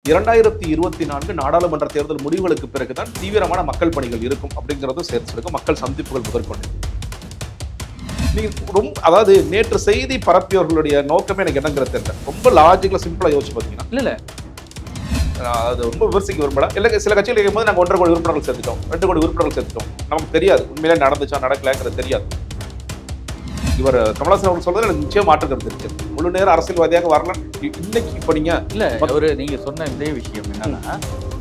இரண்டாயிரத்தி இருபத்தி நான்கு நாடாளுமன்ற தேர்தல் முடிவுகளுக்கு பிறகுதான் தீவிரமான மக்கள் பணிகள் இருக்கும் அப்படிங்கிறதும் சேர்த்து சொல்லுங்க மக்கள் சந்திப்புகள் முதற்கொண்டு நீங்க ரொம்ப அதாவது நேற்று செய்தி பரப்பியவர்களுடைய நோக்கமே எனக்கு என்னங்கிறது தெரியல ரொம்ப லாஜிக்கலா சிம்பிளா யோசிச்சு பார்த்தீங்கன்னா இல்ல இல்ல நான் அது ரொம்ப விமர்சிக்க விரும்பல இல்லை சில கட்சிகள் இருக்கும்போது நாங்கள் ஒன்றரை கோடி உறுப்பினர்கள் சேர்த்துட்டோம் ரெண்டு கோடி உறுப்பினர்கள் சேர்த்துட்டோம் நமக்கு தெரியாது உண்மையிலே நடந்துச்சா நடக்கலங்கிறது தெரியாது இவர் கமலாசன் அவர் சொல்றது எனக்கு நிச்சயம் மாற்று கருத்து இருக்கு முழு நேரம் அரசியல்வாதியாக வரலாம் இ- இன்னைக்கு இப்போ நீங்க இல்ல ஒரு நீங்க சொன்ன இதே விஷயம் என்னன்னா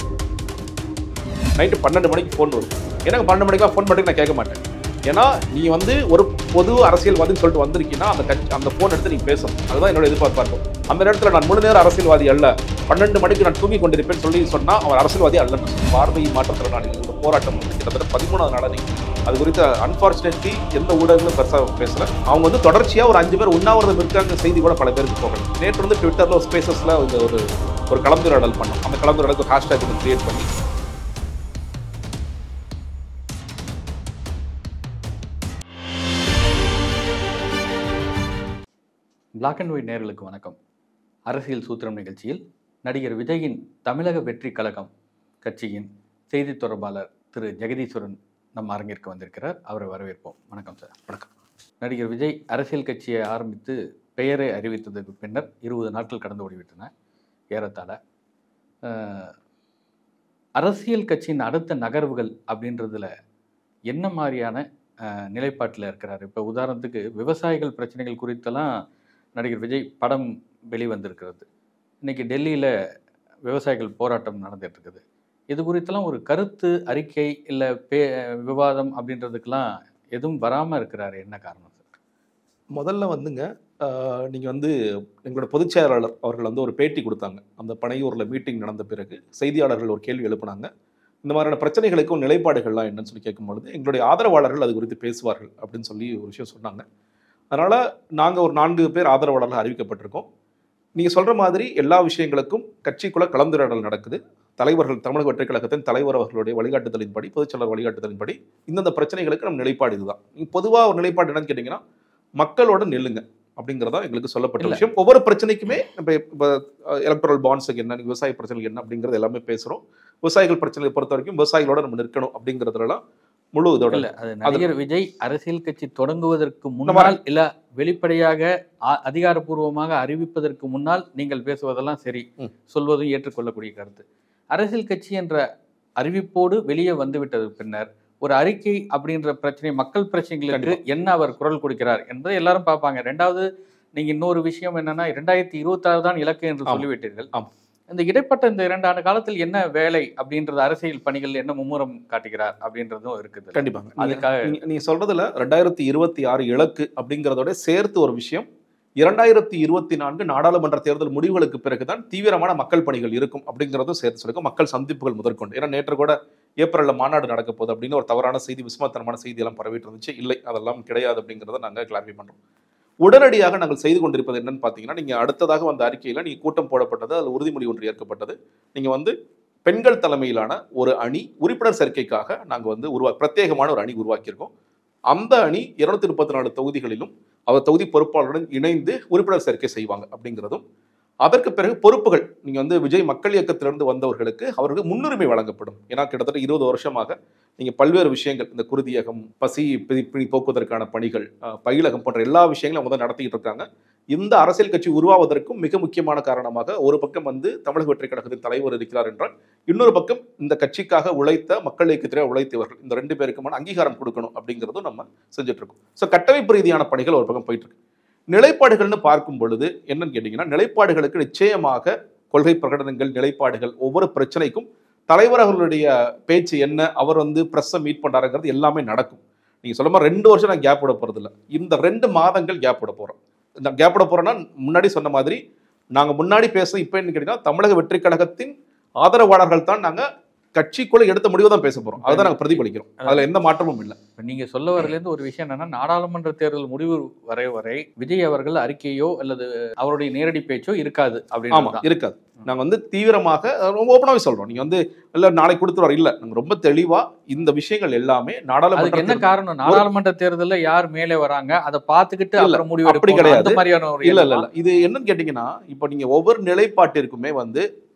நைட்டு பன்னெண்டு மணிக்கு ஃபோன் வரும் எனக்கு பன்னெண்டு மணிக்கு ஃபோன் பண்ணி நான் கேட்க மாட்டேன் ஏன்னா நீ வந்து ஒரு பொது அரசியல்வாதின்னு சொல்லிட்டு வந்திருக்கீங்கன்னா அந்த கட்சி அந்த ஃபோன் எடுத்து நீ பேசணும் அதுதான் என்னோட எதிர்பார்ப்பா இருக்கும் அந்த நேரத்தில் நான் முழு நேரம் அரசியல்வாதி அல்ல பன்னெண்டு மணிக்கு நான் தூங்கி கொண்டிருப்பேன்னு சொல்லி சொன்னா அவன் அரசியல்வாதி அல்லன்னு சொல்லணும். பார்வை மாற்றத்திறனாளிகள் இந்த போராட்டம் கிட்டத்தட்ட பதிமூணாவது நாளா நீங்க அது குறித்து அன்பார்ச்சுனேட்லி எந்த ஊடகங்களும் பெருசாக பேசல அவங்க வந்து தொடர்ச்சியா ஒரு அஞ்சு பேர் உண்ணாவிரதம் இருக்காங்க செய்தி கூட பல பேருக்கு போகல நேற்று வந்து ட்விட்டர்ல ஒரு ஸ்பேசஸ்ல இந்த ஒரு ஒரு கலந்துரையாடல் பண்ணோம் அந்த கலந்துரையாடலுக்கு ஒரு ஹேஷ்டேக் கிரியேட் பண்ணி பிளாக் அண்ட் ஒயிட் நேயர்களுக்கு வணக்கம் அரசியல் சூத்திரம் நிகழ்ச்சியில் நடிகர் விஜயின் தமிழக வெற்றி கழகம் கட்சியின் செய்தி தொடர்பாளர் திரு ஜெகதீஸ்வரன் நம்ம அரங்கிற்கு வந்திருக்கிறார் அவரை வரவேற்போம் வணக்கம் சார் வணக்கம். நடிகர் விஜய் அரசியல் கட்சியை ஆரம்பித்து பெயரை அறிவித்ததற்கு பின்னர் இருபது நாட்கள் கடந்து ஓடிவிட்டன ஏறத்தாழ அஹ், அரசியல் கட்சியின் அடுத்த நகர்வுகள் அப்படின்றதுல என்ன மாதிரியான நிலைப்பாட்டில் இருக்கிறார் இப்போ உதாரணத்துக்கு விவசாயிகள் பிரச்சனைகள் குறித்தெல்லாம் நடிகர் விஜய் படம் வெளிவந்திருக்கிறது இன்னைக்கு டெல்லியில் விவசாயிகள் போராட்டம் நடந்துட்டு இருக்குது இது குறித்தெல்லாம் ஒரு கருத்து அறிக்கை இல்லை பே விவாதம் அப்படின்றதுக்கெல்லாம் எதுவும் வராமல் இருக்கிறாரு என்ன காரணம் சார் முதல்ல வந்துங்க ஆஹ், நீங்க வந்து எங்களோட பொதுச் செயலாளர் அவர்கள் வந்து ஒரு பேட்டி கொடுத்தாங்க அந்த பனையூர்ல மீட்டிங் நடந்த பிறகு செய்தியாளர்கள் ஒரு கேள்வி எழுப்புனாங்க இந்த மாதிரியான பிரச்சனைகளுக்கும் நிலைப்பாடுகள்லாம் என்னன்னு சொல்லி கேட்கும்பொழுது எங்களுடைய ஆதரவாளர்கள் அது குறித்து பேசுவார்கள் அப்படின்னு சொல்லி ஒரு விஷயம் சொன்னாங்க அதனால நாங்க ஒரு நான்கு பேர் ஆதரவாளர்கள் அறிவிக்கப்பட்டிருக்கோம் நீங்க சொல்ற மாதிரி எல்லா விஷயங்களுக்கும் கட்சிக்குள்ள கலந்துரையாடல் நடக்குது தலைவர்கள் தமிழக வெற்றிக் கழகத்தின் தலைவர் அவர்களுடைய வழிகாட்டுதலின்படி பொதுச்செயலர் வழிகாட்டுதலின்படி இந்தந்த பிரச்சனைகளுக்கு நம்ம நிலைப்பாடு இதுதான் நீங்க பொதுவா ஒரு நிலைப்பாடு என்னன்னு கேட்டீங்கன்னா மக்களோட நில்லுங்க அப்படிங்கிறதா எங்களுக்கு சொல்லப்பட்ட இல்ல. விஷயம் ஒவ்வொரு பிரச்சனைக்குமே நம்ம இப்போ எலக்ட்ரல் பாண்ட்ஸுக்கு என்ன விவசாய பிரச்சனைகள் என்ன அப்படிங்கிறது எல்லாமே பேசுறோம் விவசாயிகள் பிரச்சனைகளை பொறுத்த வரைக்கும் விவசாயிகளோட நம்ம நிற்கணும் அப்படிங்கிறதுலாம் முழு இதோட இல்ல அது நடிகர் விஜய் அரசியல் கட்சி தொடங்குவதற்கு முன்னால் இல்ல வெளிப்படையாக ஆ- அதிகாரப்பூர்வமாக அறிவிப்பதற்கு முன்னால் நீங்கள் பேசுவதெல்லாம் சரி ம். சொல்வதும் ஏற்றுக்கொள்ளக்கூடிய கருத்து அரசியல் கட்சி என்ற அறிவிப்போடு வெளியே வந்துவிட்டது பின்னர் ஒரு அறிக்கை அப்படின்ற பிரச்சனை மக்கள் பிரச்சனைகளுக்கு என்ன அவர் குரல் கொடுக்கிறார் என்பதை எல்லாரும் பார்ப்பாங்க ரெண்டாவது நீங்க இன்னொரு விஷயம் என்னன்னா இரண்டாயிரத்தி இருபத்தாறு தான் இலக்கு என்று ஆமா. சொல்லிவிட்டீர்கள் ஆமா. இந்த இடைப்பட்ட இந்த இரண்டு ஆண்டு காலத்தில் என்ன வேலை அப்படின்றது அரசியல் பணிகள் என்ன மும்முரம் காட்டுகிறார் அப்படின்றதும் இருக்குது கண்டிப்பாங்க அதுக்காக- நீங்க- நீங்க சொல்றதுல ரெண்டாயிரத்தி இருபத்தி ஆறு இலக்கு அப்படிங்கிறதோட சேர்த்து ஒரு விஷயம் இரண்டாயிரத்தி இருபத்தி நான்கு நாடாளுமன்ற தேர்தல் முடிவுகளுக்கு பிறகுதான் தீவிரமான மக்கள் பணிகள் இருக்கும் அப்படிங்கிறதும் சேர்த்து சொல்லிருக்கோம் மக்கள் சந்திப்புகள் முதற்கொண்டு ஏன்னா நேற்று கூட ஏப்ரல்ல மாநாடு நடக்க போகுது அப்படின்னு ஒரு தவறான செய்தி விஸ்மத்தனமான செய்தி எல்லாம் பரவிட்டு இருந்துச்சு இல்லை அதெல்லாம் கிடையாது அப்படிங்கிறத நாங்க கிளாரிஃபை பண்றோம் உடனடியாக நாங்கள் செய்து கொண்டிருப்பது என்னன்னு பார்த்தீங்கன்னா நீங்க அடுத்ததாக வந்த அறிக்கையில நீங்க கூட்டம் போடப்பட்டது அதில் உறுதிமொழி ஒன்று ஏற்கப்பட்டது நீங்க வந்து பெண்கள் தலைமையிலான ஒரு அணி உறுப்பினர் சேர்க்கைக்காக நாங்கள் வந்து உருவா பிரத்யேகமான ஒரு அணி உருவாக்கியிருக்கோம் அந்த அணி இருநூத்தி முப்பத்தி நாலு தொகுதிகளிலும் அவர் தொகுதி பொறுப்பாளருடன் இணைந்து உறுப்பினர் சேர்க்கை செய்வாங்க அப்படிங்கிறதும் அதற்கு பிறகு பொறுப்புகள் நீங்க வந்து விஜய் மக்கள் இயக்கத்திலிருந்து வந்தவர்களுக்கு அவர்களுக்கு முன்னுரிமை வழங்கப்படும் ஏன்னா கிட்டத்தட்ட இருபது வருஷமாக நீங்க பல்வேறு விஷயங்கள் இந்த குருதியகம் பசி பிடி பிடி போக்குவதற்கான பணிகள் அஹ், பயிலகம் போன்ற எல்லா விஷயங்களும் அவங்க தான் நடத்திக்கிட்டு இருக்காங்க இந்த அரசியல் கட்சி உருவாவதற்கும் மிக முக்கியமான காரணமாக ஒரு பக்கம் வந்து தமிழக வெற்றி கழகத்தின் தலைவர் இருக்கிறார் என்றால் இன்னொரு பக்கம் இந்த கட்சிக்காக உழைத்த மக்கள் இயக்கத்திலே உழைத்தவர்கள் இந்த ரெண்டு பேருக்குமான அங்கீகாரம் கொடுக்கணும் அப்படிங்கிறதும் நம்ம செஞ்சுட்டு இருக்கோம் ஸோ கட்டமைப்பு ரீதியான பணிகள் ஒரு பக்கம் போயிட்டு இருக்கு நிலைப்பாடுகள்னு பார்க்கும் பொழுது என்னன்னு கேட்டிங்கன்னா நிலைப்பாடுகளுக்கு நிச்சயமாக கொள்கை பிரகடனங்கள் நிலைப்பாடுகள் ஒவ்வொரு பிரச்சனைக்கும் தலைவர் அவர்களுடைய பேச்சு என்ன அவர் வந்து ப்ரெஸ்ஸை மீட் பண்றாருங்கிறது எல்லாமே நடக்கும் நீங்க சொல்ல மாதிரி ரெண்டு வருஷம் நான் கேப் விட போறது இல்ல இந்த ரெண்டு மாதங்கள் கேப் விட போறோம் இந்த கேப் விட போறோம்னா முன்னாடி சொன்ன மாதிரி நாங்க முன்னாடி பேச இப்போ என்ன கேட்டீங்கன்னா தமிழக வெற்றி கழகத்தின் ஆதரவாளர்கள் தான் நாங்க கட்சிக்குள்ள எடுத்த முடிவு தான் பேச போறோம் அதுதான் நாங்க பிரதிபலிக்கிறோம் அதுல எந்த மாற்றமும் இல்லை இப்ப நீங்க சொல்ல வரலேருந்து ஒரு விஷயம் என்னன்னா நாடாளுமன்ற தேர்தல் முடிவு வரை வரை விஜய் அவர்கள் அறிக்கையோ அல்லது அவருடைய நேரடி பேச்சோ இருக்காது ஆமா அப்படின்னு இருக்காது நாங்க வந்து தீவிரமாக அஹ், ரொம்ப ஓப்பனாவே சொல்றோம் நீங்க வந்து இல்ல நாளைக்கு கொடுத்துருவார் இல்ல நாங்க ரொம்ப தெளிவா இந்த விஷயங்கள் எல்லாமே அதுக்கு என்ன நாடாளுமன்ற காரணம் நாடாளுமன்ற தேர்தல்ல யார் மேலே வராங்க அதை பார்த்துக்கிட்டு இல்ல, அப்புறம் முடிவு அப்படி எடுக்கணும். கிடையாது. அந்த மாதிரியான ஒரு இல்ல இல்ல எண்ணமா? இல்ல இது என்னன்னு கேட்டீங்கன்னா இப்போ நீங்க ஒவ்வொரு நிலைப்பாட்டிற்குமே வந்து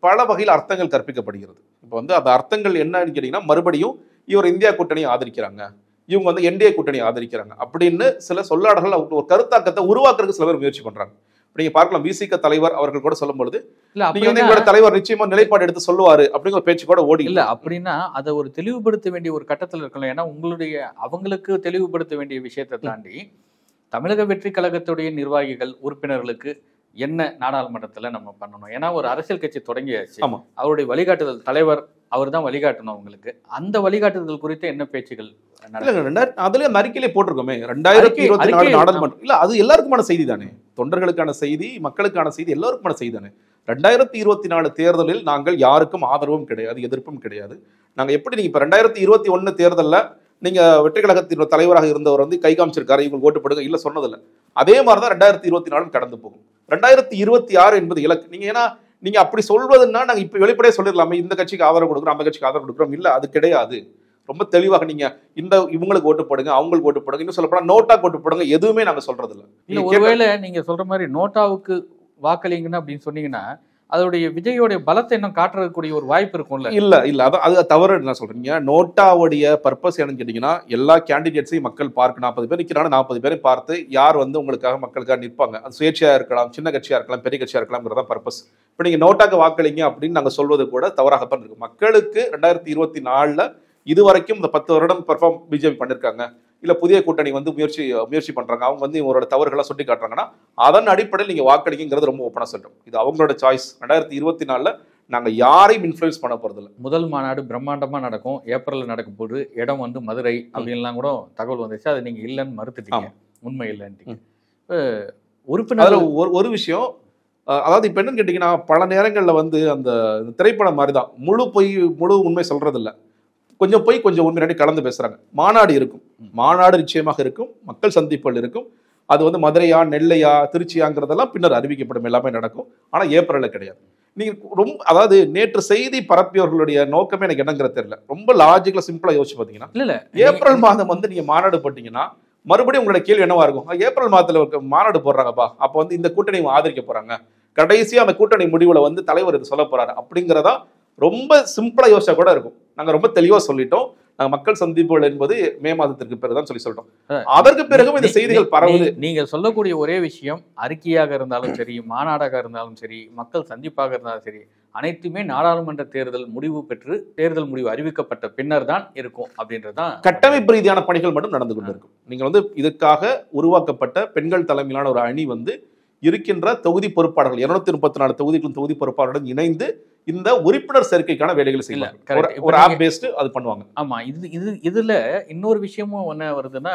பல வகையில் அர்த்தங்கள் கற்பிக்கப்படுகிறது இப்போ வந்து அந்த அர்த்தங்கள் என்னன்னு கேட்டிங்கன்னா மறுபடியும் இவர் இந்தியா கூட்டணியை ஆதரிக்கிறாங்க இவங்க வந்து என்டிஏ கூட்டணியை ஆதரிக்கிறாங்க அப்படின்னு சில சொல்லாடர்கள் அவங்க ஒரு கருத்தாக்கத்தை உருவாக்குறதுக்கு சில பேர் முயற்சி பண்றாங்க இப்ப நீங்க பார்க்கலாம் விசிக தலைவர் அவர்கள் கூட சொல்லும் பொழுது இல்ல நீங்க வந்து அப்படின்னா எங்களோட தலைவர் நிச்சயமா நிலைப்பாடு எடுத்து சொல்லுவாரு அப்படிங்கிற பேச்சு கூட ஓடி இல்ல அப்படின்னா அதை ஒரு தெளிவுபடுத்த வேண்டிய ஒரு கட்டத்துல இருக்கலாம் ஏன்னா உங்களுடைய அவங்களுக்கு தெளிவுபடுத்த வேண்டிய விஷயத்தை தாண்டி தமிழக வெற்றி கழகத்துடைய நிர்வாகிகள் உறுப்பினர்களுக்கு என்ன நாடாளுமன்றத்துல நம்ம பண்ணணும் ஏன்னா ஒரு அரசியல் கட்சி தொடங்கியாச்சு ஆமா. அவருடைய வழிகாட்டுதல் தலைவர் அவர் தான் வழிகாட்டணும் அவங்களுக்கு அந்த வழிகாட்டுதல் குறித்து என்ன பேச்சுகள் நடக்கும்? இல்லங்க ரெண்டாயிரம் அதுல அந்த அறிக்கையிலே போட்டிருக்கோமே ரெண்டாயிரத்தி அறிக்கை- இருபத்தி நாலு அறிக்கை- நாடாளுமன்றம் இல்ல அது எல்லாருக்குமான செய்தி தானே தொண்டர்களுக்கான செய்தி மக்களுக்கான செய்தி எல்லாருக்குமான செய்தி தானே ரெண்டாயிரத்தி இருபத்தி நாலு தேர்தலில் நாங்கள் யாருக்கும் ஆதரவும் கிடையாது எதிர்ப்பும் கிடையாது நாங்க எப்படி நீங்க இப்ப ரெண்டாயிரத்தி இருபத்தி ஒன்னு தேர்தல்ல நீங்க வெற்றி கழகத்தின் தலைவராக இருந்தவர் வந்து கை காமிச்சிருக்காரு இவங்களுக்கு ஓட்டு போடுங்க இல்ல சொன்னதில்ல அதே மாதிரி தான் ரெண்டாயிரத்தி இருபத்தி நாலும் கடந்து போகும் ரெண்டாயிரத்தி இருபத்தி ஆறு என்பது இலக்கு நீங்க ஏன்னா நீங்க அப்படி சொல்வதுன்னா நாங்க இப்ப வெளிப்படையா சொல்லிடலாமே இந்த கட்சிக்கு ஆதரவு கொடுக்குறோம் அந்த கட்சிக்கு ஆதரவு கொடுக்குறோம் இல்ல அது கிடையாது ரொம்ப தெளிவாக நீங்க இந்த இவங்களுக்கு ஓட்டு போடுங்க அவங்களுக்கு ஓட்டு போடுங்க இன்னும் சொல்ல போனா நோட்டா ஓட்டு போடுங்க எதுவுமே நாங்க சொல்றது இல்ல இல்ல நீங்க கேட்ட- ஒருவேளை நீங்க சொல்ற மாதிரி நோட்டாவுக்கு வாக்களிங்கன்னு அப்படின்னு சொன்னீங்கன்னா அதோடைய விஜயோடைய பலத்தை இன்னும் காட்டுறதுக்கூடிய ஒரு வாய்ப்பு இருக்கும்ல இல்ல இல்ல அது அது தவறு நான் சொல்றீங்க நோட்டாவுடைய பர்பஸ் என்னன்னு கேட்டீங்கன்னா எல்லா கேண்டிடேட்ஸையும் மக்கள் பார்க்க நாற்பது பேர் நிக்கிறாங்க நாற்பது பேரை பார்த்து யார் வந்து உங்களுக்காக மக்களுக்காக நிற்பாங்க அது சுயேட்சையா இருக்கலாம் சின்ன கட்சியா இருக்கலாம் பெரிய கட்சியா இருக்கலாம்ங்கிறதா பர்பஸ் இப்போ நீங்க நோட்டாக்கு வாக்களிங்க அப்படின்னு நாங்க சொல்வது கூட தவறாகத்தான் இருக்கு மக்களுக்கு ரெண்டாயிரத்தி இருபத்தி நாலுல இது வரைக்கும் இந்த பத்து வருடம் பெர்ஃபார்ம் பிஜேபி பண்ணிருக்காங்க இல்ல புதிய கூட்டணி வந்து முயற்சி முயற்சி பண்றாங்க அவங்க வந்து இவங்களோட தவறுகளை சுட்டி காட்டுறாங்கன்னா அதன் அடிப்படையில் நீங்க வாக்களிங்கிறது ரொம்ப ஓப்பனா சொல்றோம் இது அவங்களோட சாய்ஸ் ரெண்டாயிரத்தி இருபத்தி நாலுல நாங்க யாரையும் இன்ஃபுளுன்ஸ் பண்ண போறது இல்ல முதல் மாநாடு பிரம்மாண்டமா நடக்கும் ஏப்ரல்ல நடக்க போகுது இடம் வந்து மதுரை அப்படின்லாம் கூட தகவல் வந்துச்சு அது நீங்க இல்லைன்னு மறுத்துட்டீங்க உண்மை இல்லைன்ட்டீங்க இப்ப உறுப்பினர் அதுல ஒரு ஒரு விஷயம் அஹ், அதாவது இப்ப என்னன்னு கேட்டீங்கன்னா பல நேரங்கள்ல வந்து அந்த இந்த திரைப்படம் மாதிரி தான் முழு பொய் முழு உண்மை சொல்றது இல்ல கொஞ்சம் பொய் கொஞ்சம் உண்மை ரெண்டு கலந்து பேசுறாங்க மாநாடு இருக்கும் மாநாடு நிச்சயமாக இருக்கும் மக்கள் சந்திப்புகள் இருக்கும் அது வந்து மதுரையா நெல்லையா திருச்சியாங்கிறதெல்லாம் பின்னர் அறிவிக்கப்படும் எல்லாமே நடக்கும் ஆனா ஏப்ரல்ல கிடையாது நீங்க ரொம்ப அதாவது நேற்று செய்தி பரப்பியவர்களுடைய நோக்கமே எனக்கு என்னங்கிறது தெரியல ரொம்ப லாஜிக்கலா சிம்பிளா யோசிச்சு பாத்தீங்கன்னா இல்ல இல்ல ஏப்ரல் மாதம் வந்து நீங்க மாநாடு போட்டீங்கன்னா மறுபடியும் உங்களோட கேள்வி என்னவா இருக்கும் அஹ் ஏப்ரல் மாதத்துல ஒரு மாநாடு போடுறாங்கப்பா அப்ப வந்து இந்த கூட்டணி இவங்க ஆதரிக்க போறாங்க கடைசியா அந்த கூட்டணி முடிவுல வந்து தலைவர் இது சொல்ல போறாரு அப்படிங்கிறதா ரொம்ப சிம்பிளா யோசிச்சா கூட இருக்கும் நாங்க ரொம்ப தெளிவா சொல்லிட்டோம் நாங்க மக்கள் சந்திப்புகள் என்பது மே மாதத்திற்கு பிறகுதான் சொல்லி சொல்லிட்டோம் அஹ் அதற்கு பிறகும் இந்த நீ- செய்திகள் நீ- பரவுது நீ- நீங்க சொல்லக்கூடிய ஒரே விஷயம் அறிக்கையாக இருந்தாலும் சரி மாநாடாக இருந்தாலும் சரி மக்கள் சந்திப்பாக இருந்தாலும் சரி அனைத்துமே நாடாளுமன்ற தேர்தல் முடிவு பெற்று தேர்தல் முடிவு அறிவிக்கப்பட்ட பின்னர் தான் இருக்கும் அப்படின்றதுதான் கட்டமைப்பு ரீதியான பணிகள் மட்டும் நடந்து கொண்டிருக்கும் நீங்க வந்து இதுக்காக உருவாக்கப்பட்ட பெண்கள் தலைமையிலான ஒரு அணி வந்து இருக்கின்ற தொகுதி பொறுப்பாளர்கள் இருநூத்தி முப்பத்தி நாலு தொகுதிகளும் தொகுதி பொறுப்பாளருடன் இணைந்து இந்த உறுப்பினர் சேர்க்கைக்கான வேலைகளை செய்வாங்க correct. ஒரு- இப்ப ஒரு நீங்க- ஆப் பேஸ்டு அது பண்ணுவாங்க ஆமா இது இது இதுல இன்னொரு விஷயமும் என்ன வருதுன்னா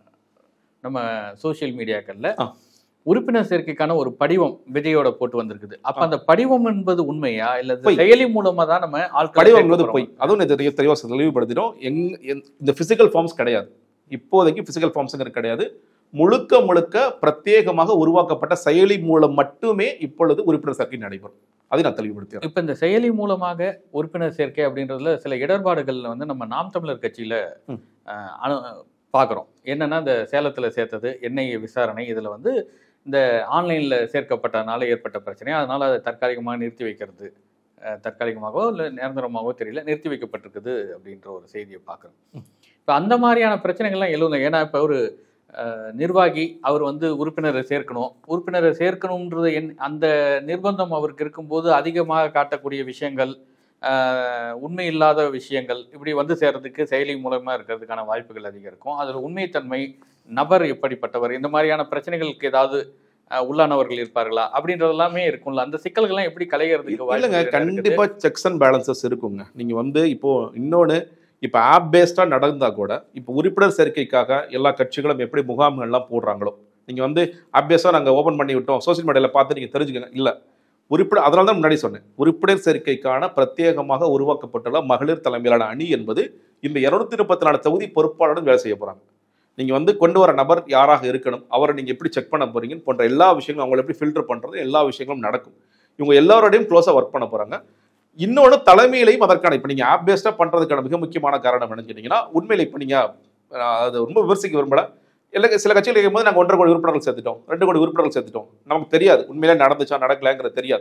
நம்ம சோஷியல் மீடியாக்கள்ல ஆ. உறுப்பினர் சேர்க்கைக்கான ஒரு படிவம் விஜயோட போட்டு வந்திருக்குது அப்ப ஆ. அந்த படிவம் என்பது உண்மையா இல்ல இது பொய். செயலி மூலமா தான் நம்ம ஆட்கள் படிவம் சேர்க்க என்பது போறோமா? போய் அதுவும் நான் தெரிய தெளிவாக தெளிவுபடுத்திடும் எங் எந்- இந்த பிசிக்கல் ஃபார்ம்ஸ் கிடையாது இப்போதைக்கு பிசிக்கல் ஃபார்ம்ஸுங்கிறது கிடையாது முழுக்க முழுக்க பிரத்யேகமாக உருவாக்கப்பட்ட செயலி மூலம் மட்டுமே இப்பொழுது உறுப்பினர் சேர்க்கை நடைபெறும் அதை நான் தெளிவுபடுத்திடுறேன் இப்ப இந்த செயலி மூலமாக உறுப்பினர் சேர்க்கை அப்படின்றதுல சில இடர்பாடுகள்ல வந்து நம்ம நாம் தமிழர் கட்சியில ம். அஹ், அனு பார்க்குறோம் என்னன்னா இந்த சேலத்துல சேர்த்தது என்ஐஏ விசாரணை இதுல வந்து இந்த ஆன்லைன்ல சேர்க்கப்பட்டதுனால ஏற்பட்ட பிரச்சனை அதனால அதை தற்காலிகமாக நிறுத்தி வைக்கிறது அஹ், தற்காலிகமாகவோ இல்லை நிரந்தரமாகவோ தெரியல நிறுத்தி வைக்கப்பட்டிருக்குது அப்படின்ற ஒரு செய்தியை பார்க்குறோம் இப்போ அந்த மாதிரியான பிரச்சனைகள்லாம் எழுதுங்க ஏன்னா இப்போ ஒரு அஹ், நிர்வாகி அவர் வந்து உறுப்பினரை சேர்க்கணும் உறுப்பினரை சேர்க்கணுன்றது என் அந்த நிர்பந்தம் அவருக்கு இருக்கும்போது அதிகமாக காட்டக்கூடிய விஷயங்கள் அஹ், உண்மை இல்லாத விஷயங்கள் இப்படி வந்து சேர்றதுக்கு செயலி மூலமா இருக்கிறதுக்கான வாய்ப்புகள் அதிகம் இருக்கும் அதில் உண்மைத்தன்மை நபர் எப்படிப்பட்டவர் இந்த மாதிரியான பிரச்சனைகளுக்கு ஏதாவது அஹ், உள்ளானவர்கள் இருப்பார்களா அப்படின்றது எல்லாமே இருக்கும்ல அந்த சிக்கல்கள்லாம் எப்படி களையிறதுக்கு இல்லைங்க வாய்ப்புகள் என்ன இருக்குது? கண்டிப்பா செக்ஸ் அண்ட் பேலன்சஸ் இருக்குங்க நீங்க வந்து இப்போ இன்னொன்னு இப்போ ஆப் பேஸ்டா நடந்தா கூட இப்போ உறுப்பினர் சேர்க்கைக்காக எல்லா கட்சிகளும் எப்படி முகாம்கள்லாம் போடுறாங்களோ நீங்க வந்து ஆப் பேஸ்டா நாங்க ஓபன் பண்ணி விட்டோம் சோஷியல் மீடியால பார்த்து நீங்க தெரிஞ்சுக்கங்க இல்ல உறுப்பினர் அதனால தான் முன்னாடி சொன்னேன் உறுப்பினர் சேர்க்கைக்கான பிரத்யேகமாக உருவாக்கப்பட்டுள்ள மகளிர் தலைமையிலான அணி என்பது இந்த இருநூத்தி முப்பத்தி நாலு தொகுதி பொறுப்பாளருடன் வேலை செய்ய போறாங்க நீங்க வந்து கொண்டு வர நபர் யாராக இருக்கணும் அவரை நீங்க எப்படி செக் பண்ண போறீங்கன்னு போன்ற எல்லா விஷயங்களும் அவங்களை எப்படி ஃபில்டர் பண்றது எல்லா விஷயங்களும் நடக்கும் இவங்க எல்லாரோடையும் க்ளோஸாக ஒர்க் பண்ண போறாங்க இன்னொன்று தலைமையிலையும் அதற்கான இப்போ நீங்கள் ஆப் பேஸ்டாக பண்ணுறதுக்கான மிக முக்கியமான காரணம் என்னன்னு கேட்டிங்கன்னா உண்மையில இப்போ நீங்கள் அது ரொம்ப விமர்சிக்க விரும்பல இல்லை சில கட்சிகள் இருக்கும்போது நாங்கள் ஒன்றரை கோடி உறுப்பினர்கள் சேர்த்துட்டோம் ரெண்டு கோடி உறுப்பினர்கள் சேர்த்துட்டோம் நமக்கு தெரியாது உண்மையிலே நடந்துச்சா நடக்கலைங்கிறது தெரியாது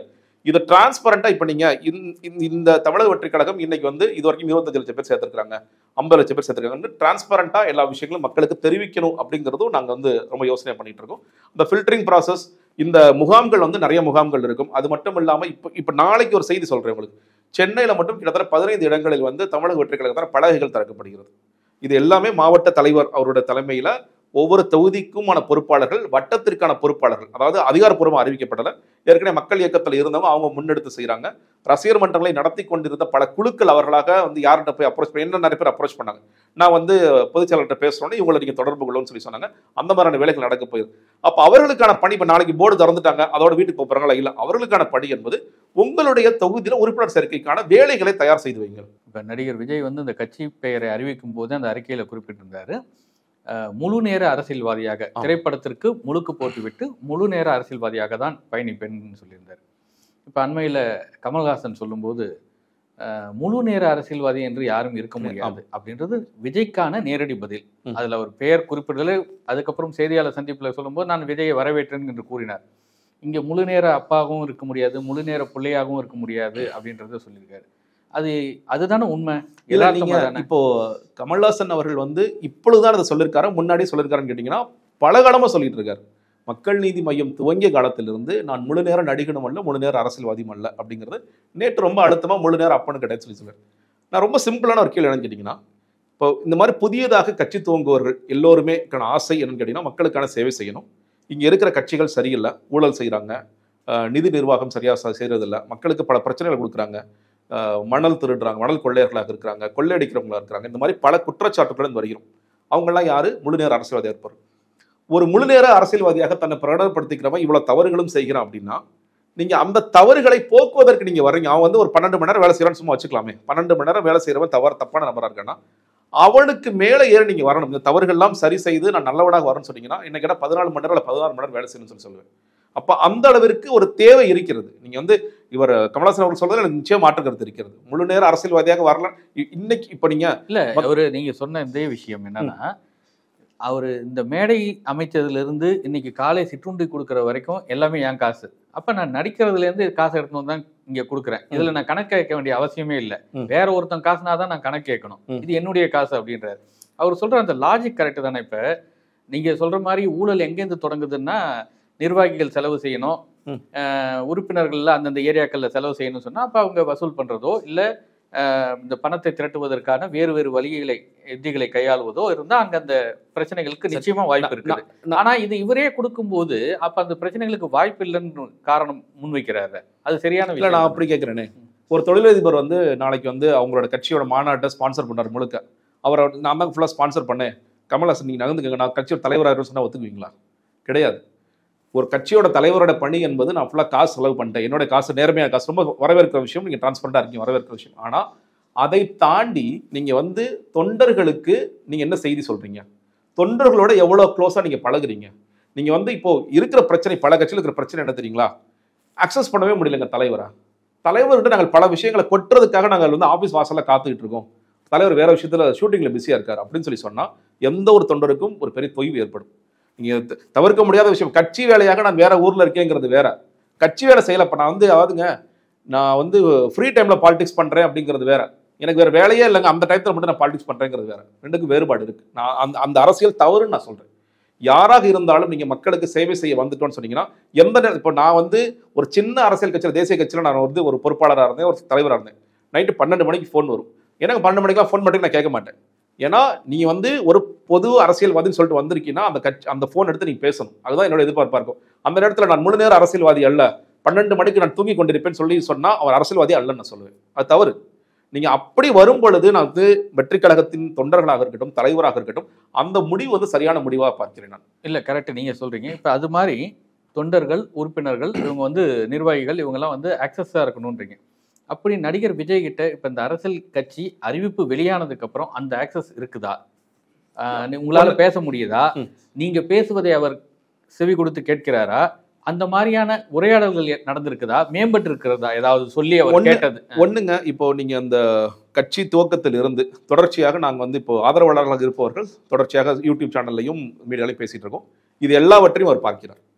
இதை டிரான்ஸ்பரண்டா இப்ப நீங்க இந்த- இந்த- இந்த தமிழக வெற்றி கழகம் இன்னைக்கு வந்து இது வரைக்கும் இருபத்தஞ்சு லட்சம் பேர் சேர்த்திருக்காங்க ஐம்பது லட்சம் பேர் சேர்த்திருக்காங்க டிரான்ஸ்பரண்டா எல்லா விஷயங்களும் மக்களுக்கு தெரிவிக்கணும் அப்படிங்கிறதும் நாங்க வந்து ரொம்ப யோசனை பண்ணிட்டு இருக்கோம் இந்த ஃபில்டரிங் ப்ராசஸ் இந்த முகாம்கள் வந்து நிறைய முகாம்கள் இருக்கும் அது மட்டும் இல்லாம இப்போ இப்போ நாளைக்கு ஒரு செய்தி சொல்றேன் உங்களுக்கு சென்னையில மட்டும் கிட்டத்தட்ட பதினைந்து இடங்களில் வந்து தமிழக வெற்றி கழகத்தால் பலகைகள் திறக்கப்படுகிறது இது எல்லாமே மாவட்ட தலைவர் அவருடைய தலைமையில ஒவ்வொரு தொகுதிக்குமான பொறுப்பாளர்கள் வட்டத்திற்கான பொறுப்பாளர்கள் அதாவது அதிகாரப்பூர்வமாக அறிவிக்கப்படல ஏற்கனவே மக்கள் இயக்கத்தில் இருந்தவங்க அவங்க முன்னெடுத்து செய்றாங்க ரசிகர் மன்றங்களை நடத்தி கொண்டிருந்த பல குழுக்கள் அவர்களாக வந்து யார்கிட்ட போய் அப்ரோச் பண்ணி என்ன நிறைய பேர் அப்ரோச் பண்ணாங்க நான் வந்து பொதுச்செயலாளர்கிட்ட பேசுறோன்னே இவங்களை நீங்க தொடர்பு கொள்ளுன்னு சொல்லி சொன்னாங்க அந்த மாதிரியான வேலைகள் நடக்க போயிருக்கு அப்ப அவர்களுக்கான பணி இப்ப நாளைக்கு போர்டு திறந்துட்டாங்க அதோட வீட்டுக்கு போறாங்களா இல்ல அவர்களுக்கான பணி என்பது உங்களுடைய தொகுதியில உறுப்பினர் சேர்க்கைக்கான வேலைகளை தயார் செய்து வைங்க இப்போ நடிகர் விஜய் வந்து இந்த கட்சி பெயரை அறிவிக்கும் போது அந்த அறிக்கையில் குறிப்பிட்டிருந்தாரு அஹ், முழு நேர அரசியல்வாதியாக ஆமா. திரைப்படத்திற்கு முழுக்கு போட்டுவிட்டு முழு நேர அரசியல்வாதியாக தான் பயணிப்பேன்னு சொல்லியிருந்தார் இப்போ அண்மையில் கமல்ஹாசன் சொல்லும்போது அஹ், முழு நேர அரசியல்வாதி என்று யாரும் இருக்க முடியாது அப்படின்றது விஜய்க்கான நேரடி பதில் ம். அதில் அவர் பெயர் குறிப்பிடுதல் அதுக்கப்புறம் செய்தியாளர் சந்திப்பில் சொல்லும்போது நான் விஜயை வரவேற்றேன் என்று கூறினார் இங்கே முழு நேர அப்பாகவும் இருக்க முடியாது முழு நேர பிள்ளையாகவும் இருக்க முடியாது அப்படின்றத சொல்லியிருக்காரு அது அதுதானே உண்மை இல்ல யதார்த்தமா நீங்க தானே? இப்போ கமல்ஹாசன் அவர்கள் வந்து இப்பொழுதுதான் அதை சொல்லியிருக்காரு முன்னாடியே சொல்லியிருக்காருன்னு கேட்டீங்கன்னா பல காலமா சொல்லிட்டு இருக்காரு மக்கள் நீதி மையம் துவங்கிய காலத்திலிருந்து நான் முழு நேர நடிகனும் அல்ல முழு நேர அரசியல்வாதியும் அல்ல அப்படிங்கிறது நேற்று ரொம்ப அழுத்தமா முழு நேர அப்பன்னு கிடையாது சொல்லி சொல்றாரு நான் ரொம்ப சிம்பிளான ஒரு கேள்வி என்னன்னு கேட்டீங்கன்னா இப்போ இந்த மாதிரி புதியதாக கட்சி துவங்குவர்கள் எல்லோருமே கான ஆசை என்னன்னு கேட்டீங்கன்னா மக்களுக்கான சேவை செய்யணும் இங்க இருக்கிற கட்சிகள் சரியில்லை ஊழல் செய்றாங்க அஹ் நிதி நிர்வாகம் சரியா ச- செய்யறதில்ல மக்களுக்கு பல பிரச்சனைகள் கொடுக்குறாங்க அஹ் மணல் திருடுறாங்க மணல் கொள்ளையர்களாக இருக்கிறாங்க கொள்ளையடிக்கிறவங்களா இருக்கிறாங்க இந்த மாதிரி பல குற்றச்சாட்டுகளும் வருகிறோம் அவங்கெல்லாம் யாரு முழு நேர அரசியல்வாதியாக இருப்பார் ஒரு முழு நேர அரசியல்வாதியாக தன்னை பிரகடனப்படுத்திக்கிறவன் இவ்வளவு தவறுகளும் செய்கிறான் அப்படின்னா நீங்க அந்த தவறுகளை போக்குவதற்கு நீங்க வர்றீங்க அவன் வந்து ஒரு பன்னெண்டு மணி நேரம் வேலை செய்யறான்னு சும்மா வச்சுக்கலாமே பன்னெண்டு மணி நேரம் வேலை செய்யறவன் தவறு தப்பான நபரா இருக்கானா அவனுக்கு மேல ஏறி நீங்க வரணும் இந்த தவறுகள்லாம் சரி செய்து நான் நல்லவனாக வரேன்னு சொன்னீங்கன்னா இன்னைக்கு கேட்டா பதினாலு மணி நேரம் இல்ல பதினாறு மணி நேரம் வேலை செய்யணும்னு சொல்லி சொல்லுவேன் அப்ப அந்த அளவிற்கு ஒரு தேவை இருக்கிறது நீங்க வந்து இவர் கமலஹாசன் அவர்கள் சொல்றது எனக்கு நிச்சயம் மாற்று கருத்து இருக்கிறது முழு நேர அரசியல்வாதியாக வரலாம் இ- இன்னைக்கு இப்ப நீங்க இல்ல மத்- அவரு நீங்க சொன்ன இதே விஷயம் என்னன்னா அவரு இந்த மேடை அமைச்சதுல இருந்து இன்னைக்கு காலை சிற்றுண்டி கொடுக்கற வரைக்கும் எல்லாமே என் காசு அப்ப நான் நடிக்கிறதுல இருந்து காசு எடுத்துட்டு வந்து தான் இங்க கொடுக்குறேன் இதுல நான் கணக்கு கேட்க வேண்டிய அவசியமே இல்லை ம். வேற ஒருத்தன் காசுனா தான் நான் கணக்கு கேட்கணும் ம். இது என்னுடைய காசு அப்படின்றாரு அவர் சொல்ற அந்த லாஜிக் கரெக்ட் தானே இப்ப நீங்க சொல்ற மாதிரி ஊழல் எங்கேருந்து தொடங்குதுன்னா நிர்வாகிகள் செலவு செய்யணும் ம். அஹ், உறுப்பினர்கள்ல அந்தந்த ஏரியாக்கள்ல செலவு செய்யணும்னு சொன்னா அப்ப அவங்க வசூல் பண்றதோ இல்ல அஹ், இந்த பணத்தை திரட்டுவதற்கான வேறு வேறு வழிகளை யுத்திகளை கையாளுவதோ இருந்தா அங்க அந்த பிரச்சனைகளுக்கு நிச்சயமா வாய்ப்பு இருக்குது நான்- ஆனா இது இவரே கொடுக்கும்போது அப்ப அந்த பிரச்சனைகளுக்கு வாய்ப்பு இல்லைன்னு காரணம் முன்வைக்கிறாரு அது சரியான இல்ல விஷயம் நான் அப்படி கேட்கிறேனே ஒரு தொழிலதிபர் வந்து நாளைக்கு வந்து அவங்களோட கட்சியோட மாநாட்டை ஸ்பான்சர் பண்ணார் முழுக்க அவரை நான் தான் ஃபுல்லாக ஸ்பான்சர் பண்ணேன் கமல்ஹாசன் நீங்க நகர்ந்துக்கங்க நான் கட்சியோட தலைவராக சொன்னா ஒத்துக்குவீங்களா கிடையாது ஒரு கட்சியோட தலைவரோட பணி என்பது நான் ஃபுல்லாக காசு செலவு பண்ணிட்டேன் என்னோட காசு நேர்மையாக காசு ரொம்ப வரவேற்கிற விஷயம் நீங்கள் டிரான்ஸ்பரண்டாக இருக்கீங்க வரவேற்கிற விஷயம் ஆனால் அதை தாண்டி நீங்கள் வந்து தொண்டர்களுக்கு நீங்கள் என்ன செய்தி சொல்கிறீங்க தொண்டர்களோட எவ்வளோ க்ளோஸாக நீங்கள் பழகுறீங்க நீங்கள் வந்து இப்போ இருக்கிற பிரச்சனை பல கட்சியில் இருக்கிற பிரச்சனை என்ன தெரியுங்களா அக்சஸ் பண்ணவே முடியலங்க தலைவரா தலைவர்கிட்ட நாங்கள் பல விஷயங்களை கொட்டுறதுக்காக நாங்கள் வந்து ஆஃபீஸ் வாசலில் காத்துக்கிட்டு இருக்கோம் தலைவர் வேற விஷயத்துல ஷூட்டிங்ல பிஸியா இருக்காரு அப்படின்னு சொல்லி சொன்னா எந்த ஒரு தொண்டருக்கும் ஒரு பெரிய தொய்வு ஏற்படும் நீங்க த- தவிர்க்க முடியாத விஷயம் கட்சி வேலையாக நான் வேற ஊர்ல இருக்கேங்கிறது வேற கட்சி வேலை செய்யலப்ப நான் வந்து அதாவதுங்க நான் வந்து ஃப்ரீ டைம்ல பாலிடிக்ஸ் பண்றேன் அப்படிங்கிறது வேற எனக்கு வேற வேலையே இல்லைங்க அந்த டயத்துல மட்டும் நான் பாலிடிக்ஸ் பண்றேங்கிறது வேற ரெண்டுக்கும் வேறுபாடு இருக்கு நான் அந்த அந்த அரசியல் தவறுன்னு நான் சொல்றேன் யாராக இருந்தாலும் நீங்க மக்களுக்கு சேவை செய்ய வந்துட்டோம்னு சொன்னீங்கன்னா எந்த நேரம் இப்போ நான் வந்து ஒரு சின்ன அரசியல் கட்சியில் தேசிய கட்சியில் நான் வந்து ஒரு பொறுப்பாளராக இருந்தேன் ஒரு தலைவராக இருந்தேன் நைட்டு பன்னெண்டு மணிக்கு ஃபோன் வரும் எனக்கு பன்னெண்டு மணிக்கெல்லாம் ஃபோன் மட்டும் நான் கேட்க மாட்டேன் ஏன்னா நீ வந்து ஒரு பொது அரசியல்வாதின்னு சொல்லிட்டு வந்திருக்கீங்கன்னா அந்த கட்சி அந்த ஃபோன் எடுத்து நீ பேசணும் அதுதான் என்னோட எதிர்பார்ப்பா இருக்கும் அந்த நேரத்தில் நான் முழு நேர அரசியல்வாதி அல்ல பன்னெண்டு மணிக்கு நான் தூங்கி கொண்டிருப்பேன்னு சொல்லி சொன்னா அவர் அரசியல்வாதி அல்லன்னு நான் சொல்லுவேன் அது தவறு நீங்க அப்படி வரும் பொழுது நான் வந்து வெற்றி கழகத்தின் தொண்டர்களாக இருக்கட்டும் தலைவராக இருக்கட்டும் அந்த முடிவு வந்து சரியான முடிவாக பார்க்கிறேன் நான் இல்ல கரெக்ட் நீங்க சொல்றீங்க இப்ப அது மாதிரி தொண்டர்கள் உறுப்பினர்கள் இவங்க வந்து நிர்வாகிகள் இவங்கெல்லாம் வந்து ஆக்சஸா இருக்கணும்ன்றீங்க அப்படி நடிகர் விஜய் கிட்ட இப்ப இந்த அரசியல் கட்சி அறிவிப்பு வெளியானதுக்கு அப்புறம் அந்த ஆக்சஸ் இருக்குதா ஆஹ் நீ- உங்களால பேச முடியுதா ம். நீங்க பேசுவதை அவர் செவி கொடுத்து கேட்கிறாரா அந்த மாதிரியான உரையாடல்கள் எ- நடந்திருக்குதா மேம்பட்டு இருக்கிறதா ஏதாவது சொல்லி அவர் ஒண்ணு- கேட்டது ஒண்ணுங்க இப்போ நீங்க அந்த கட்சி துவக்கத்தில் இருந்து தொடர்ச்சியாக நாங்க வந்து இப்போ ஆதரவாளர்களாக இருப்பவர்கள் தொடர்ச்சியாக யூடியூப் சேனல்லையும் மீடியாலையும் பேசிட்டு இருக்கோம் இது எல்லாவற்றையும் அவர் பார்க்கிறார்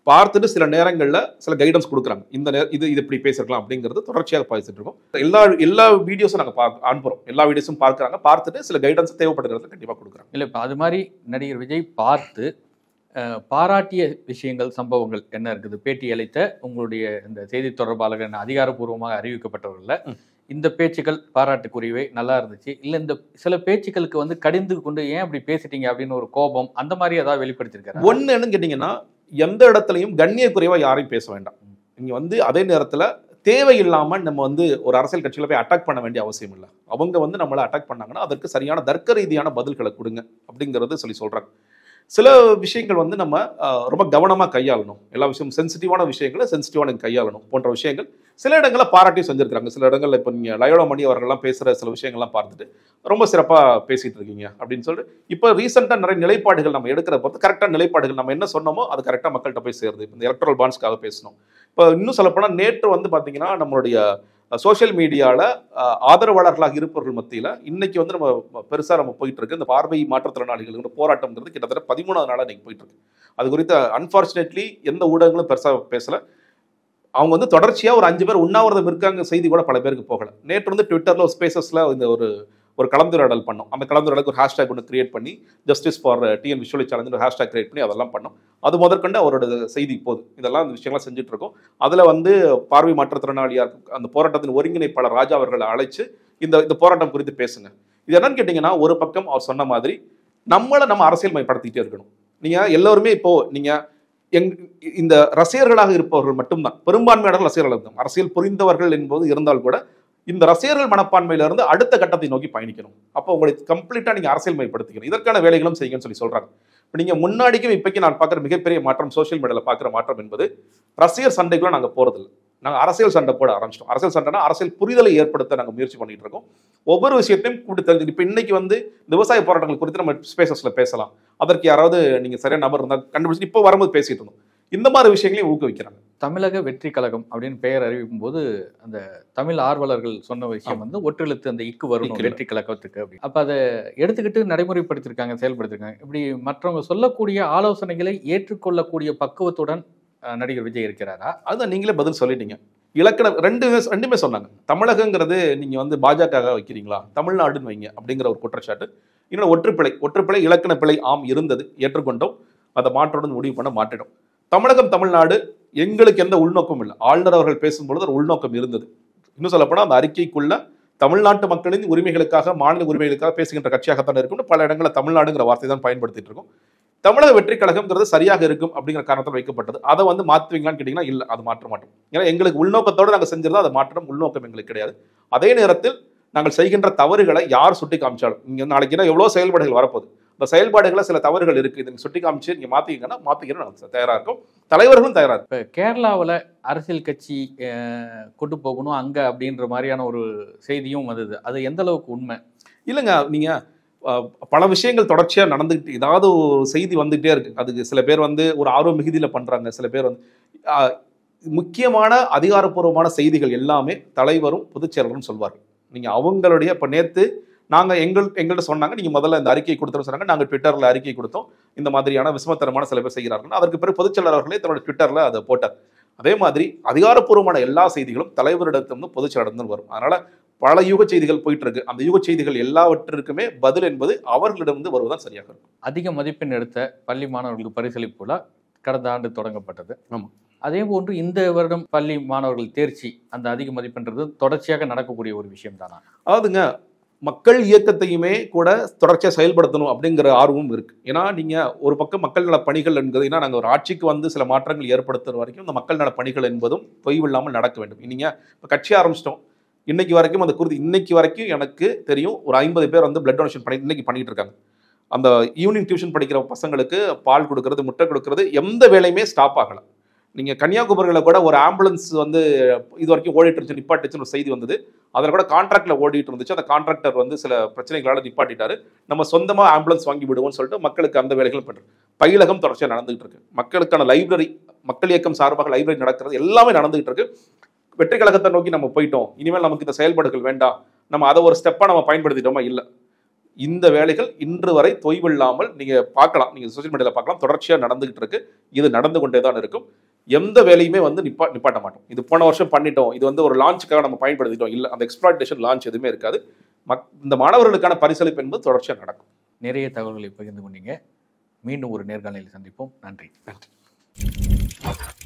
பார்த்துட்டு சில நேரங்கள்ல சில கைடன்ஸ் கொடுக்குறாங்க இந்த நே- இது இது இப்படி பேசிருக்கலாம் அப்படிங்கிறது தொடர்ச்சியாக பேசிட்டு இருக்கோம் எல்லா எல்லா வீடியோஸும் நாங்கள் பார்க்க அனுப்புறோம் எல்லா வீடியோஸும் பார்க்குறாங்க பார்த்துட்டு சில கைடன்ஸ் தேவைப்படுறது கண்டிப்பாக கொடுக்குறாங்க இல்லை இப்போ அது மாதிரி நடிகர் விஜய் பார்த்து அஹ், பாராட்டிய விஷயங்கள் சம்பவங்கள் என்ன இருக்குது பேட்டி அளித்த உங்களுடைய இந்த செய்தி தொடர்பாளர் என அதிகாரப்பூர்வமாக அறிவிக்கப்பட்டவர்கள ம். இந்த பேச்சுக்கள் பாராட்டுக்குரியவை நல்லா இருந்துச்சு இல்லை இந்த சில பேச்சுக்களுக்கு வந்து கடிந்து கொண்டு ஏன் அப்படி பேசிட்டீங்க அப்படின்னு ஒரு கோபம் அந்த மாதிரி ஏதாவது வெளிப்படுத்திருக்காரு ஒன்று என்னன்னு கேட்டிங்கன்னா எந்த இடத்துலையும் கண்ணிய குறைவா யாரையும் பேச வேண்டாம் நீங்க வந்து அதே நேரத்துல தேவையில்லாம நம்ம வந்து ஒரு அரசியல் கட்சியில போய் அட்டாக் பண்ண வேண்டிய அவசியம் இல்லை அவங்க வந்து நம்மளை அட்டாக் பண்ணாங்கன்னா அதற்கு சரியான தர்க்க ரீதியான பதில்களை கொடுங்க அப்படிங்கறது சொல்லி சொல்றாங்க சில விஷயங்கள் வந்து நம்ம ஆஹ், ரொம்ப கவனமா கையாளணும் எல்லா விஷயமும் சென்சிட்டிவான விஷயங்களை சென்சிட்டிவான கையாளணும் போன்ற விஷயங்கள் சில இடங்களில் பாராட்டி செஞ்சிருக்காங்க சில இடங்கள்ல இப்போ நீங்க லயோலா மணி அவர்கள்லாம் பேசுற சில விஷயங்கள்லாம் பார்த்துட்டு ரொம்ப சிறப்பா பேசிட்டு இருக்கீங்க அப்படின்னு சொல்லிட்டு இப்போ ரீசெண்டாக நிறைய நிலைப்பாடுகள் நம்ம எடுக்கிற பொறுத்து கரெக்டாக நிலைப்பாடுகள் நம்ம என்ன சொன்னோமோ அது கரெக்டாக மக்கள்கிட்ட போய் சேருது இப்போ இந்த எலக்ட்ரல் பாண்ட்ஸ்க்காக பேசணும் இப்போ இன்னும் சொல்லப்போனால் நேற்று வந்து பார்த்தீங்கன்னா நம்மளுடைய சோஷியல் மீடியாவில் ஆதரவாளர்களாக இருப்பவர்கள் மத்தியில் இன்னைக்கு வந்து நம்ம பெருசாக நம்ம போயிட்டு இருக்கு இந்த பார்வை மாற்றுத்திறனாளிகள் போராட்டம்ங்கிறது கிட்டத்தட்ட பதிமூணாவது நாளாக இன்னைக்கு போயிட்டு இருக்கு அது குறித்து அன்ஃபார்ச்சுனேட்லி எந்த ஊடகங்களும் பெருசாக பேசல அவங்க வந்து தொடர்ச்சியாக ஒரு அஞ்சு பேர் உண்ணாவிரதம் இருக்காங்க செய்தி கூட பல பேருக்கு போகல நேற்று வந்து ட்விட்டரில் ஒரு ஸ்பேசஸில் இந்த ஒரு ஒரு கலந்துரையாடல் பண்ணோம் அந்த கலந்துரையாடலுக்கு ஒரு ஹேஷ்டேக் ஒன்று கிரியேட் பண்ணி justice for TN visually challenge ஒரு ஹேஷ்டேக் கிரியேட் பண்ணி அதெல்லாம் பண்ணோம் அது முதற்கொண்டு அவரோட செய்தி போகுது இதெல்லாம் அந்த விஷயங்கள்லாம் செஞ்சுட்டு இருக்கோம் அதில் வந்து பார்வை மாற்றுத்திறனாளியாக இருக்கும் அந்த போராட்டத்தின் ஒருங்கிணைப்பாளர் ராஜா அவர்களை அழைச்சு இந்த இந்த போராட்டம் குறித்து பேசுங்க இது என்னன்னு கேட்டிங்கன்னா ஒரு பக்கம் அவர் சொன்ன மாதிரி நம்மளை நம்ம அரசியல் மயப்படுத்திக்கிட்டே இருக்கணும் நீங்கள் எல்லோருமே இப்போ நீங்கள் எங் இந்த ரசிகர்களாக இருப்பவர்கள் மட்டும்தான் பெரும்பான்மையான ரசிகர்கள் இருக்கும் அரசியல் புரிந்தவர்கள் என்பது இருந்தால் கூட இந்த ரசிகர்கள் மனப்பான்மையில இருந்து அடுத்த கட்டத்தை நோக்கி பயணிக்கணும் அப்போ உங்களை கம்ப்ளீட்டா நீங்க அரசியல் மயப்படுத்திக்கணும் இதற்கான வேலைகளும் செய்யுங்கன்னு சொல்லி சொல்றாங்க இப்போ நீங்க முன்னாடிக்கும் இப்போக்கி நான் பார்க்குற மிகப்பெரிய மாற்றம் சோஷியல் மீடியாவில் பார்க்குற மாற்றம் என்பது ரசிகர் சண்டைக்குள்ள நாங்கள் போறதில்லை நாங்கள் அரசியல் சண்டை போட ஆரம்பிச்சிட்டோம் அரசியல் சண்டைனா அரசியல் புரிதலை ஏற்படுத்த நாங்கள் முயற்சி பண்ணிட்டு இருக்கோம் ஒவ்வொரு விஷயத்தையும் கூட்டி தெரிஞ்சு இப்போ இன்னைக்கு வந்து இந்த விவசாய போராட்டங்கள் குறித்து நம்ம ஸ்பேசஸ்ல பேசலாம் அதற்கு யாராவது நீங்க சரியான நபர் இருந்தால் கண்டுபிடிச்சு இப்போ வரும்போது பேசிட்டு இருந்தோம் இந்த மாதிரி விஷயங்களையும் ஊக்குவிக்கிறாங்க தமிழக வெற்றி கழகம் அப்படின்னு பெயர் அறிவிக்கும் போது அந்த தமிழ் ஆர்வலர்கள் சொன்ன விஷயம் வந்து ஒற்றெழுத்து அந்த இக்கு வரணும் இக்கு இல்ல. வெற்றி கழகத்துக்கு அப்படி அப்ப அதை எடுத்துக்கிட்டு நடைமுறைப்படுத்திருக்காங்க செயல்படுத்திருக்காங்க இப்படி மற்றவங்க சொல்லக்கூடிய ஆலோசனைகளை ஏற்றுக்கொள்ளக்கூடிய பக்குவத்துடன் அஹ், நடிகர் விஜய் இருக்கிறாரா அதுதான் நீங்களே பதில் சொல்லிட்டீங்க இலக்கணம் ரெண்டு ரெண்டுமே சொன்னாங்க தமிழகங்கிறது நீங்க வந்து பாஜக வைக்கிறீங்களா தமிழ்நாடுன்னு வைங்க அப்படிங்கிற ஒரு குற்றச்சாட்டு இன்னொன்று ஒற்றுப்பிழை ஒற்றுப்பிழை இலக்கண பிழை ஆம் இருந்தது ஏற்றுக்கொண்டோம் அதை மாற்றோடு முடிவு பண்ண மாற்றிடும் தமிழகம் தமிழ்நாடு எங்களுக்கு எந்த உள்நோக்கமும் இல்லை ஆளுநர் அவர்கள் பேசும்பொழுது ஒரு உள்நோக்கம் இருந்தது இன்னும் சொல்லப்போனால் அந்த அறிக்கைக்குள்ள தமிழ்நாட்டு மக்களின் உரிமைகளுக்காக மாநில உரிமைகளுக்காக பேசுகின்ற கட்சியாகத்தான் இருக்கும்னு பல இடங்களில் தமிழ்நாடுங்கிற வார்த்தை தான் பயன்படுத்திட்டு இருக்கோம் தமிழக வெற்றி கழகம்ங்கிறது சரியாக இருக்கும் அப்படிங்கிற காரணத்தில் வைக்கப்பட்டது அதை வந்து மாற்றுவீங்களான்னு கேட்டிங்கன்னா இல்லை அது மாற்ற மாட்டோம் ஏன்னா எங்களுக்கு உள்நோக்கத்தோடு நாங்கள் செஞ்சிருந்தா அதை மாற்றம் உள்நோக்கம் எங்களுக்கு கிடையாது அதே நேரத்தில் நாங்கள் செய்கின்ற தவறுகளை யார் சுட்டி காமிச்சாலும் இங்கே நாளைக்கு என்ன எவ்வளோ செயல்பாடுகள் வரப்போகுது அந்த செயல்பாடுகளில் சில தவறுகள் இருக்குது இதை சுட்டி காமிச்சு நீங்கள் மாற்றிங்கன்னா மாற்றிக்கிறோம் நாங்கள் தயாராக இருக்கோம் தலைவர்களும் தயாராக இருக்கும் இப்போ கேரளாவில் அரசியல் கட்சி அஹ், கொண்டு போகணும் அங்கே அப்படின்ற மாதிரியான ஒரு செய்தியும் வந்தது அது எந்த அளவுக்கு உண்மை இல்லைங்க நீங்கள் பல விஷயங்கள் தொடர்ச்சியாக நடந்துக்கிட்டு ஏதாவது ஒரு செய்தி வந்துகிட்டே இருக்கு அதுக்கு சில பேர் வந்து ஒரு ஆர்வ மிகுதியில் பண்ணுறாங்க சில பேர் வந்து ஆஹ், முக்கியமான அதிகாரப்பூர்வமான செய்திகள் எல்லாமே தலைவரும் பொதுச் செயலரும் சொல்வார்கள் நீங்கள் அவங்களுடைய இப்போ நேற்று நாங்கள் எங்கள் எங்கள்கிட்ட சொன்னாங்க நீங்கள் முதல்ல இந்த அறிக்கை கொடுத்தோம்னு சொன்னாங்க நாங்கள் ட்விட்டரில் அறிக்கை கொடுத்தோம் இந்த மாதிரியான விஸ்மத்தரமான சில பேர் செய்கிறார்கள் அதற்கு பிறகு பொதுச் செயலர் அவர்களே தன்னோட ட்விட்டரில் அதை போட்டார் அதே மாதிரி அதிகாரப்பூர்வமான எல்லா செய்திகளும் தலைவரிடத்திலிருந்து பொதுச் செயலரிடம் வரும் அதனால பல யூக செய்திகள் போயிட்டு இருக்கு அந்த யூக செய்திகள் எல்லாவற்றிற்குமே பதில் என்பது அவர்களிடமிருந்து வருவதுதான் சரியாக இருக்கும் அதிக மதிப்பெண் எடுத்த பள்ளி மாணவர்களுக்கு பரிசளிப்பு விழா கடந்த ஆண்டு தொடங்கப்பட்டது ஆமா. அதே போன்று இந்த வருடம் பள்ளி மாணவர்கள் தேர்ச்சி அந்த அதிக மதிப்பெண்றது தொடர்ச்சியாக நடக்கக்கூடிய ஒரு விஷயம் தானா அதாவதுங்க மக்கள் இயக்கத்தையுமே கூட தொடர்ச்சியாக செயல்படுத்தணும் அப்படிங்கிற ஆர்வமும் இருக்கு ஏன்னா நீங்க ஒரு பக்கம் மக்கள் நல பணிகள் என்பது ஏன்னா நாங்கள் ஒரு ஆட்சிக்கு வந்து சில மாற்றங்கள் ஏற்படுத்துற வரைக்கும் இந்த மக்கள் நல பணிகள் என்பதும் தொய்வில்லாமல் நடக்க வேண்டும் நீங்க இப்போ கட்சி ஆரம்பிச்சிட்டோம் இன்னைக்கு வரைக்கும் அந்த குருதி இன்னைக்கு வரைக்கும் எனக்கு தெரியும் ஒரு ஐம்பது பேர் வந்து பிளட் டொனேஷன் பண்ணி இன்னைக்கு பண்ணிட்டு இருக்காங்க அந்த ஈவினிங் டியூஷன் படிக்கிற பசங்களுக்கு பால் கொடுக்கறது முட்டை கொடுக்கறது எந்த வேலையுமே ஸ்டாப் ஆகலை நீங்கள் கன்னியாகுமரியில் கூட ஒரு ஆம்புலன்ஸ் வந்து இது வரைக்கும் ஓடிட்டு இருந்துச்சு நிப்பாட்டுச்சுன்னு ஒரு செய்தி வந்தது அதில் கூட கான்ட்ராக்ட்ல ஓடிட்டு இருந்துச்சு அந்த கான்ட்ராக்டர் வந்து சில பிரச்சனைகளால நிப்பாட்டிட்டாரு நம்ம சொந்தமா ஆம்புலன்ஸ் வாங்கி விடுவோம்னு சொல்லிட்டு மக்களுக்கு அந்த வேலைகள் பண்றோம் பயிலகம் தொடர்ச்சியாக நடந்துகிட்டு இருக்கு மக்களுக்கான லைப்ரரி மக்கள் இயக்கம் சார்பாக லைப்ரரி நடக்கிறது எல்லாமே நடந்துகிட்டு இருக்கு வெற்றி கழகத்தை நோக்கி நம்ம போயிட்டோம் இனிமேல் நமக்கு இந்த செயல்பாடுகள் வேண்டாம் நம்ம அதை ஒரு ஸ்டெப்பாக நம்ம பயன்படுத்திட்டோமா இல்லை இந்த வேலைகள் இன்று வரை தொய்வில்லாமல் நீங்க பார்க்கலாம் நீங்க சோசியல் மீடியாவில் பார்க்கலாம் தொடர்ச்சியா நடந்துகிட்டு இருக்கு இது நடந்து கொண்டே தான் இருக்கும் எந்த வேலையுமே வந்து நிப்பா நிப்பாட்ட மாட்டோம் இது போன வருஷம் பண்ணிட்டோம் இது வந்து ஒரு லான்ச்சுக்காக நம்ம பயன்படுத்திட்டோம் இல்லை அந்த எக்ஸ்ப்ளாய்டேஷன் லான்ச் எதுவுமே இருக்காது மக் இந்த மாணவர்களுக்கான பரிசளிப்பு என்பது தொடர்ச்சியாக நடக்கும் நிறைய தகவல்களை பகிர்ந்து கொண்டீங்க மீண்டும் ஒரு நேர்காணலில் சந்திப்போம் நன்றி